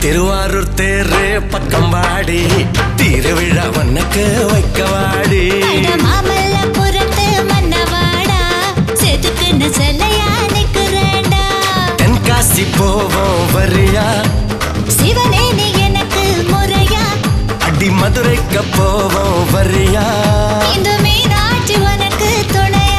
திருவாரூர் தேரு பக்கம் வாடி திருவிழா வண்ணக்கு வைக்க வாடி அட மாமல்லபுரத்து மன்னவாடா செதுக்குன்னு செல்லையா நிக்கிறேன்டா தென்காசி போவோம் வரியா சிவனே நீ எனக்கு முறையா அடி மதுரைக்கு போவோம் வரியா இந்த மீனாட்சி உனக்கு துணையா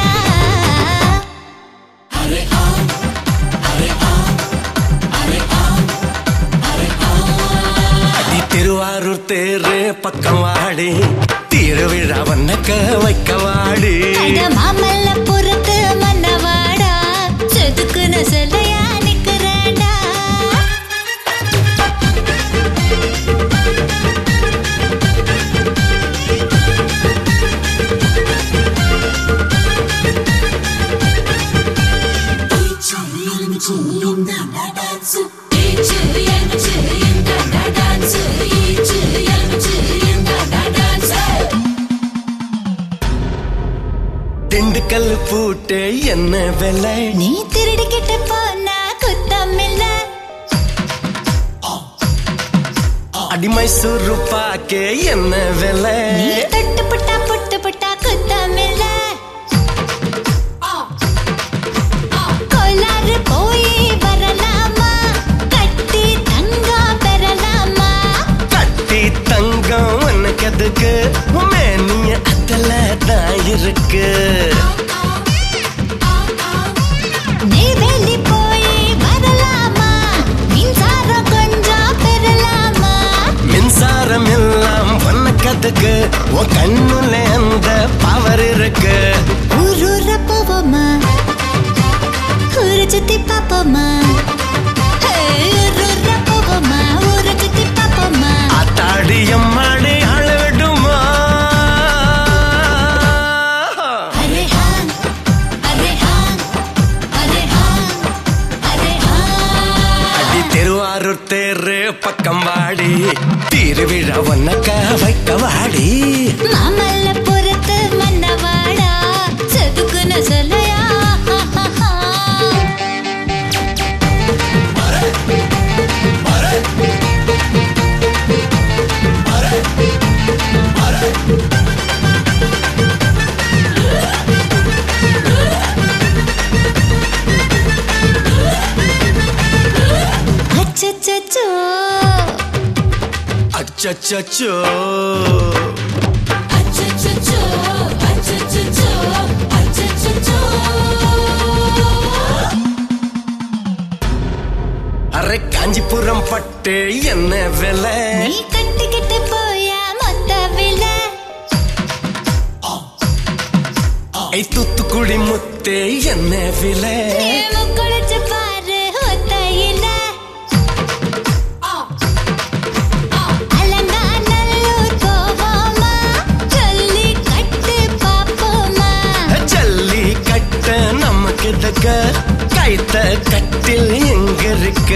அடி திருவாரூர் தேரு பக்கம் வாடி திருவிழா வண்ணக்க வைக்க வாடி அட மாமல்லபுரத்து மன்னவாடா செதுக்குன்னு செல்லையா நிக்கிறேன்டா திண்டுக்கல் பூட்டு என்ன விலை நீ திருடிக்கிட்டு போனா குத்தமில்ல அடி மைசூர் பாக்கே என்ன விலை நீ தொட்டு புட்டா புட்டு புட்டா குத்தமில்ல கோலாறு போய் வரலாமா கட்டி தங்கம் பெறலாமா கட்டி தங்கம் உனக்கு எதுக்கு மேனிய அதுல தான் இருக்கு நெய்வேலி போய் வரலாமா மின்சாரம் கொஞ்சம் பெறலாமா மின்சாரம் எல்லாம் உனக்கு எதுக்கு உன் கண்ணுல அந்த பவர் இருக்கு ஊரூர போவோமா ஊரு சுத்தி பாப்போமா ஹே, ஊரூர போவோமா ஊரு சுத்தி பாப்போமா ஆத்தாடி அம்மாடி ஆள விடுமா அரே ஹான் அரே ஹான் அரே ஹான் அரே ஹான் அடி திருவாரூர் தேரு பக்கம் வாடி திருவிழா உனக்க வைக்க வாடி மாமல்லபுரத்து மன்னவாடா செதுக்குன்னு சொல்லையா அச்சச்சோ அச்சச்சோ அச்சச்சோ அச்சச்சோ அச்சச்சோ அரை காஞ்சிபுரம் பட்டு என்ன விலை நீ கட்டிக்கிட்டு போயா மொத்த விலை ஐ தூத்துக்குடி முத்தே என்ன விலை நீ முக்குளிச்சு பாரு ஒத்தையில அலங்காநல்லூர் போவோமா சொல்லி கட்டு பாப்போமா ஜல்லி கட்ட நமக்கு தக்க கைத்த கட்டில் எங்க இருக்க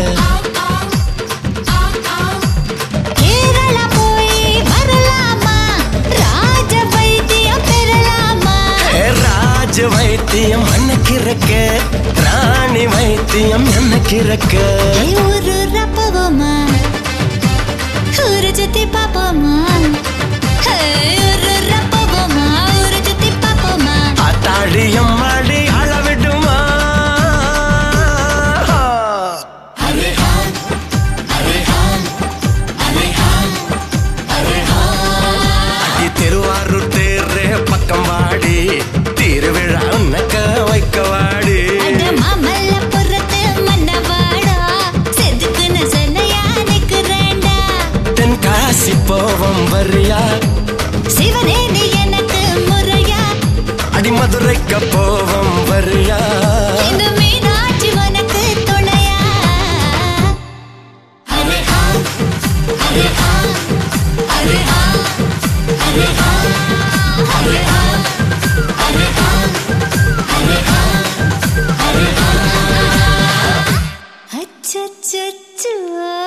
கேரளா போய் வரலாமா ராஜ வைத்தியம் பெறலாமா ஏ, ராஜ வைத்தியம் அன்னைக்கு இருக்க ராணி வைத்தியம் எனக்கு இருக்க ஏய், ஊரு போவோமா ஊரு சுத்தி பாப்போமா ஹே, ஊரு போவோமா ஊரு சுத்தி பாப்போமா ஆத்தாடி அம்மாடி ஆள விடுமா அடி திருவாரூர் தேரு பக்கம் வாடி திருவிழா உனக்க வைக்க வாடி அட மாமல்லபுரத்து மன்னவாடா செதுக்குன்னு சென்னையா நிக்கிறேன்டா தென்காசி போவோம் வரியா சிவனே நீ எனக்கு முறையா அடி மதுரைக்கு போவோம் வரியா இந்த மீனாட்சி உனக்கு துணையா அரே ஹா அரே ஹா அரே ஹா அரே ஹா அரே ஹா அரே ஹா அரே ஹா அரே ஹா அச்சச்சோ